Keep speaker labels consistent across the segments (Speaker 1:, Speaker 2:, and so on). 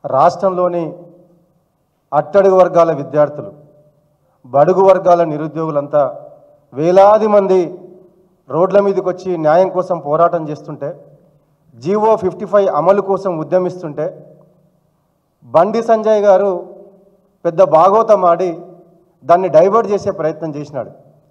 Speaker 1: రాష్ట్రంలోని అట్టడుగు వర్గాల విద్యార్థులు బడుగు వర్గాల నిరుద్యోగులంతా వేలాది మంది రోడ్ల మీదకి వచ్చి న్యాయం కోసం పోరాటం చేస్తుంటే జీవో ఫిఫ్టీ ఫైవ్ అమలు కోసం ఉద్యమిస్తుంటే బండి సంజయ్ గారు పెద్ద భాగవతం ఆడి దాన్ని డైవర్ట్ చేసే ప్రయత్నం చేసినాడు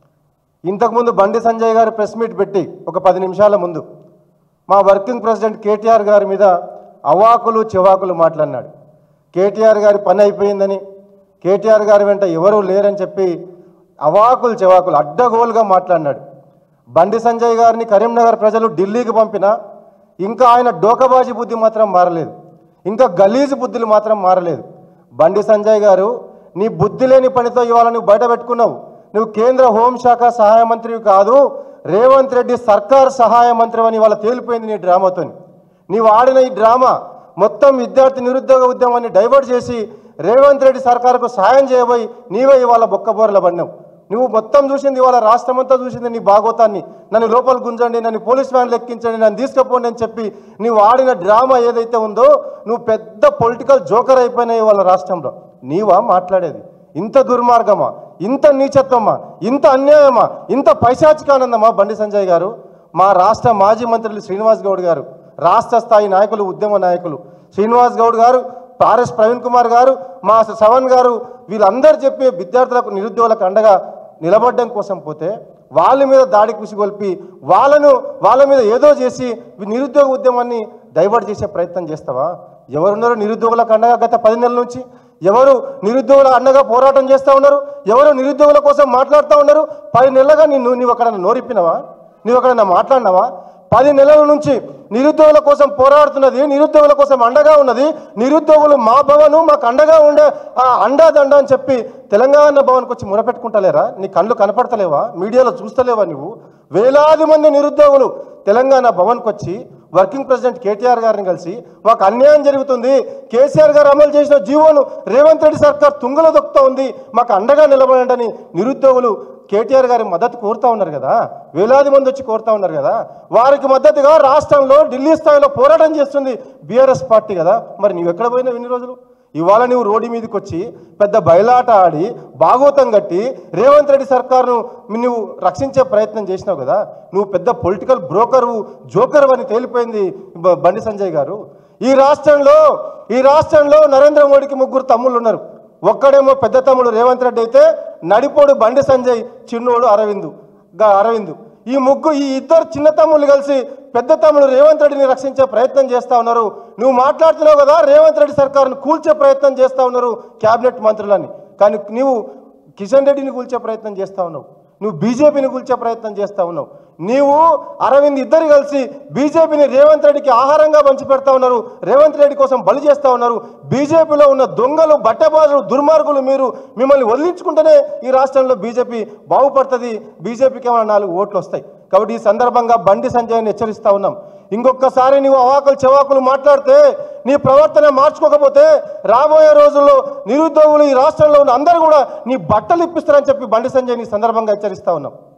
Speaker 1: ఇంతకుముందు బండి సంజయ్ గారు ప్రెస్ మీట్ పెట్టి ఒక పది నిమిషాల ముందు మా వర్కింగ్ ప్రెసిడెంట్ కేటీఆర్ గారి మీద అవాకులు చివాకులు మాట్లాడినాడు కేటీఆర్ గారి పని అయిపోయిందని కేటీఆర్ గారి వెంట ఎవరూ లేరని చెప్పి అవాకులు చివాకులు అడ్డగోలుగా మాట్లాడినాడు బండి సంజయ్ గారిని కరీంనగర్ ప్రజలు ఢిల్లీకి పంపినా ఇంకా ఆయన డోకబాజీ బుద్ధి మాత్రం మారలేదు ఇంకా గలీజు బుద్ధులు మాత్రం మారలేదు బండి సంజయ్ గారు నీ బుద్ధి లేని పనితో ఇవాళ నువ్వు బయట పెట్టుకున్నావు నువ్వు కేంద్ర హోంశాఖ సహాయ మంత్రివి కాదు రేవంత్ రెడ్డి సర్కార్ సహాయ మంత్రి అని ఇవాళ తేలిపోయింది నీ డ్రామాతోని నీవు ఆడిన ఈ డ్రామా మొత్తం విద్యార్థి నిరుద్యోగ ఉద్యమాన్ని డైవర్ట్ చేసి రేవంత్ రెడ్డి సర్కారుకు సాయం చేయబోయి నీవే ఇవాళ బొక్కబోరల పడినావు నువ్వు మొత్తం చూసింది ఇవాళ రాష్ట్రం అంతా చూసింది నీ భాగోతాన్ని నన్ను లోపల గుంజండి నన్ను పోలీస్ వ్యాన్ లెక్కించండి నన్ను తీసుకుపోండి అని చెప్పి నువ్వు ఆడిన డ్రామా ఏదైతే ఉందో నువ్వు పెద్ద పొలిటికల్ జోకర్ అయిపోయినాయి ఇవాళ రాష్ట్రంలో నీవా మాట్లాడేది ఇంత దుర్మార్గమా ఇంత నీచత్వమా ఇంత అన్యాయమా ఇంత పైశాచికానందమా బండి సంజయ్ గారు మా రాష్ట్ర మాజీ మంత్రులు శ్రీనివాస్ గౌడ్ గారు రాష్ట్ర స్థాయి నాయకులు ఉద్యమ నాయకులు శ్రీనివాస్ గౌడ్ గారు ఆర్ఎస్ ప్రవీణ్ కుమార్ గారు మా సవన్ గారు వీళ్ళందరూ చెప్పి విద్యార్థులకు నిరుద్యోగులకు అండగా నిలబడడం కోసం పోతే వాళ్ళ మీద దాడి కుసిగొల్పి వాళ్ళను వాళ్ళ మీద ఏదో చేసి ఈ నిరుద్యోగ ఉద్యమాన్ని డైవర్ట్ చేసే ప్రయత్నం చేస్తావా ఎవరున్నారో నిరుద్యోగులకు అండగా గత పది నెలల నుంచి ఎవరు నిరుద్యోగుల అండగా పోరాటం చేస్తూ ఉన్నారు ఎవరు నిరుద్యోగుల కోసం మాట్లాడుతూ ఉన్నారు పది నెలలుగా నిన్ను నీవు అక్కడ నోరిప్పినవా నీవు అక్కడ మాట్లాడినావా పది నెలల నుంచి నిరుద్యోగుల కోసం పోరాడుతున్నది నిరుద్యోగుల కోసం అండగా ఉన్నది నిరుద్యోగులు మా భవను మాకు అండగా ఉండే ఆ అండా దండ అని చెప్పి తెలంగాణ భవన్కి వచ్చి మురపెట్టుకుంటలేరా నీ కళ్ళు కనపడతలేవా మీడియాలో చూస్తలేవా నువ్వు వేలాది మంది నిరుద్యోగులు తెలంగాణ భవన్కి వచ్చి వర్కింగ్ ప్రెసిడెంట్ కేటీఆర్ గారిని కలిసి మాకు అన్యాయం జరుగుతుంది కేసీఆర్ గారు అమలు చేసిన జీవోను రేవంత్ రెడ్డి సర్కార్ తుంగలో దొక్కుతా ఉంది మాకు అండగా నిలబడండి అని నిరుద్యోగులు కేటీఆర్ గారి మద్దతు కోరుతా ఉన్నారు కదా వేలాది మంది వచ్చి కోరుతా ఉన్నారు కదా వారికి మద్దతుగా రాష్ట్రంలో ఢిల్లీ స్థాయిలో పోరాటం చేస్తుంది బీఆర్ఎస్ పార్టీ కదా మరి నువ్వు ఎక్కడ పోయినావు ఇన్ని రోజులు ఇవాళ నువ్వు రోడ్డు మీదకి వచ్చి పెద్ద బయలాట ఆడి భాగవతం కట్టి రేవంత్ రెడ్డి సర్కారును నువ్వు రక్షించే ప్రయత్నం చేసినావు కదా నువ్వు పెద్ద పొలిటికల్ బ్రోకరు జోకరు అని తేలిపోయింది బ- బండి సంజయ్ గారు ఈ రాష్ట్రంలో ఈ రాష్ట్రంలో నరేంద్ర మోడీకి ముగ్గురు తమ్ముళ్ళు ఉన్నారు ఒక్కడేమో పెద్ద తమ్ముడు రేవంత్ రెడ్డి అయితే నడిపోడు బండి సంజయ్ చిన్నోడు అరవింద్ గా అరవింద్ ఈ ముగ్గు ఈ ఇద్దరు చిన్న తమ్ముళ్ళు కలిసి పెద్ద తమ్ముడు రేవంత్ రెడ్డిని రక్షించే ప్రయత్నం చేస్తా ఉన్నారు నువ్వు మాట్లాడుతున్నావు కదా రేవంత్ రెడ్డి సర్కారును కూల్చే ప్రయత్నం చేస్తా ఉన్నారు కేబినెట్ మంత్రులని కానీ నీవు కిషన్ రెడ్డిని కూల్చే ప్రయత్నం చేస్తా ఉన్నావు నువ్వు బీజేపీని కూల్చే ప్రయత్నం చేస్తా ఉన్నావు నీవు అరవింద్ ఇద్దరు కలిసి బీజేపీని రేవంత్ రెడ్డికి ఆహారంగా పంచి పెడతా ఉన్నారు రేవంత్ రెడ్డి కోసం బలి చేస్తా ఉన్నారు బీజేపీలో ఉన్న దొంగలు బట్టబాజులు దుర్మార్గులు మీరు మిమ్మల్ని వదిలించుకుంటేనే ఈ రాష్ట్రంలో బీజేపీ బాగుపడుతుంది బీజేపీకి ఏమైనా నాలుగు ఓట్లు వస్తాయి కాబట్టి ఈ సందర్భంగా బండి సంజయ్ని హెచ్చరిస్తా ఉన్నాం ఇంకొకసారి నీవు అవాకులు చెవాకులు మాట్లాడితే నీ ప్రవర్తన మార్చుకోకపోతే రాబోయే రోజుల్లో నిరుద్యోగులు ఈ రాష్ట్రంలో ఉన్న అందరూ కూడా నీ బట్టలు ఇప్పిస్తారని చెప్పి బండి సంజయ్ ఈ సందర్భంగా హెచ్చరిస్తా ఉన్నాం